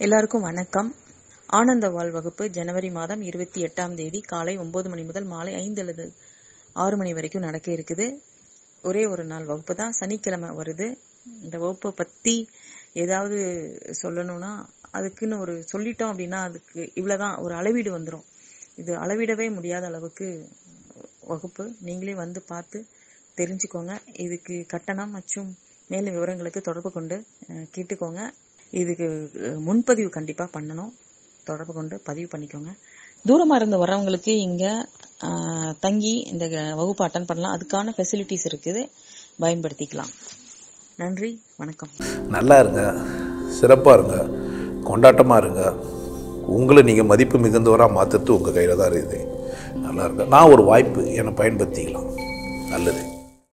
எல்லாருக்கும் வணக்கம் ஆனந்த வாழ் வகுப்பு ஜனவரி மாதம் இருபத்தி எட்டாம் தேதி காலை ஒன்பது மணி முதல் மாலை ஐந்து அல்லது ஆறு மணி வரைக்கும் நடக்க இருக்குது ஒரே ஒரு நாள் வகுப்பு தான் சனிக்கிழமை வருது இந்த வகுப்பை பற்றி ஏதாவது சொல்லணும்னா அதுக்குன்னு ஒரு சொல்லிட்டோம் அப்படின்னா அதுக்கு இவ்வளோதான் ஒரு அளவீடு வந்துடும் இது அளவிடவே முடியாத அளவுக்கு வகுப்பு நீங்களே வந்து பார்த்து தெரிஞ்சுக்கோங்க இதுக்கு கட்டணம் மற்றும் மேலும் விவரங்களுக்கு தொடர்பு கொண்டு அஹ், கேட்டுக்கோங்க இதுக்கு அஹ், முன்பதிவு கண்டிப்பாக பண்ணணும் தொடர்பு கொண்டு பதிவு பண்ணிக்கோங்க தூரமாக இருந்து வரவங்களுக்கு இங்கே தங்கி இந்த வகுப்பு அட்டன் பண்ணலாம் அதுக்கான ஃபெசிலிட்டிஸ் இருக்குது பயன்படுத்திக்கலாம் நன்றி வணக்கம் நல்லா இருங்க சிறப்பாக இருங்க கொண்டாட்டமாக இருங்க உங்களை நீங்கள் மதிப்பு மிகுந்தவராக மாற்றுறது உங்கள் கையில் தான் இருக்குது நல்லா இருங்க நான் ஒரு வாய்ப்பு என்னை பயன்படுத்திக்கலாம் நல்லது